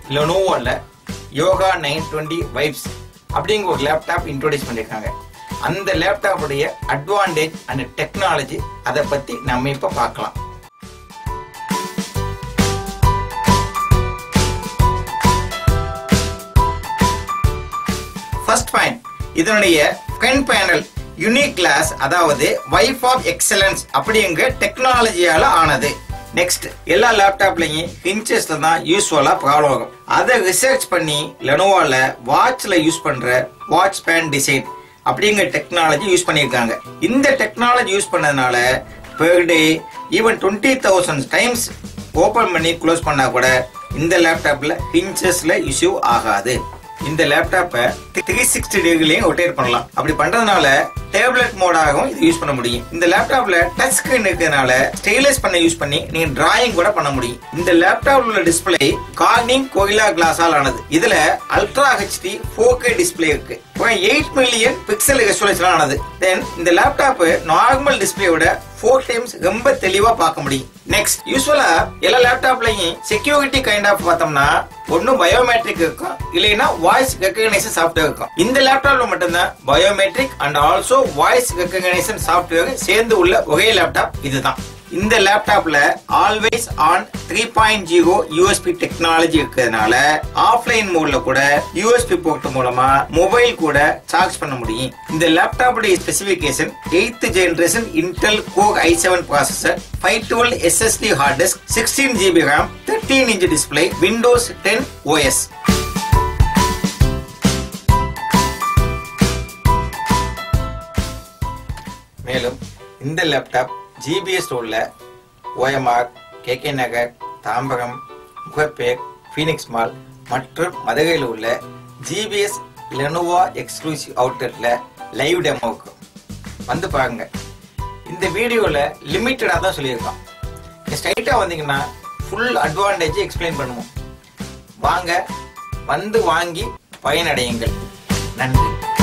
லெனோவோல Yoga nine twenty vibes அப்படிங்கிற ஒரு laptop introduce பண்ணியிருக்காங்க அந்த லேப்டாப்புடைய அட்வான்டேஜ் அண்ட் டெக்னாலஜி அதை பத்தி நம்ம இப்ப பார்க்கலாம் ஃபர்ஸ்ட் பாயிண்ட் இதனுடைய ஃப்ரண்ட் பேனல் யூனிக் கிளாஸ் அதாவது வைஃப் ஆஃப் எக்ஸலன்ஸ் அப்படிங்கிற டெக்னாலஜியால ஆனது நெக்ஸ்ட் எல்லா லேப்டாப்லயும் ஹிஞ்சஸ்ல தான் யூஸ்வலா ப்ராப்ளம் ஆகும் அதை ரிசர்ச் பண்ணி லெனோவால வாட்ச்ல யூஸ் பண்ற வாட்ச் பேன் டிசைன் அப்படிங்கிற டெக்னாலஜி யூஸ் பண்ணியிருக்காங்க இந்த டெக்னாலஜி யூஸ் பண்ணதுனால per day even twenty thousand times open பண்ணி க்ளோஸ் பண்ணா கூட இந்த லேப்டாப்ல ஹிஞ்சஸ்ல இஷ்யூ ஆகாது இந்த லேப்டாப்பை த்ரீ சிக்ஸ்டி டிகிரிலையும் ரொட்டேட் பண்ணலாம் அப்படி பண்றதுனால டேப்லெட் மோடாகவும் இது யூஸ் பண்ண முடியும் இந்த லேப்டாப்ல டச் ஸ்கிரீன் இருக்கிறதுனால ஸ்டைலஸ் பண்ண யூஸ் பண்ணி நீங்க டிராயிங் கூட பண்ண முடியும் இந்த லேப்டாப்ல உள்ள டிஸ்பிளே கார்னிங் கோயிலா கிளாஸால் ஆனது இதுல ultra HD four K display இருக்கு எயிட் மில்லியன் பிக்சல் ரெசல்யூஷன் ஆனது தென் இந்த லேப்டாப் நார்மல் டிஸ்பிளே விட ஃபோர் டைம்ஸ் ரொம்ப தெளிவா பார்க்க முடியும் நெக்ஸ்ட் யூஸ்வலா எல்லா லேப்டாப்லயும் செக்யூரிட்டி கைண்ட் ஆஃப் பார்த்தோம்னா ஒன்னும் பயோமெட்ரிக் இருக்கும் இல்லைன்னா வாய்ஸ் ரெக்கக்னைசேஷன் சாஃப்ட்வேர் இருக்கும் இந்த லேப்டாப்ல மட்டும்தான் biometric and also voice recognition software சேர்ந்து உள்ள ஒரே லேப்டாப் இதுதான் இந்த லேப்டாப்ல always on three point zero USB technology இருக்கிறதுனால ஆஃப்லைன் மோட்ல கூட யூஎஸ்பி போர்ட் மூலமா மொபைல் கூட சார்ஜ் பண்ண முடியும் இந்த லேப்டாப்புடைய specification eighth generation Intel core i seven processor five twelve SSD hard disk sixteen GB RAM thirteen inch display Windows ten OS மேலும் இந்த லேப்டாப் ஜிபிஎஸ் உள்ள ஓஎம்ஆர் கேகே நகர் தாம்பரம் முகப்பேர் ஃபீனிக்ஸ் மால் மற்றும் மதுரையில் உள்ள ஜிபிஎஸ் லெனோவா எக்ஸ்க்ளூசிவ் அவுட்லெட்ல லைவ் டெமோவுக்கு வந்து பாருங்க இந்த வீடியோவில் லிமிட்டடாக தான் சொல்லியிருக்கோம் ஸ்ட்ரைட்டாக வந்தீங்கன்னா ஃபுல் அட்வான்டேஜ் எக்ஸ்பிளைன் பண்ணுவோம் வாங்க வந்து வாங்கி பயனடையுங்கள் நன்றி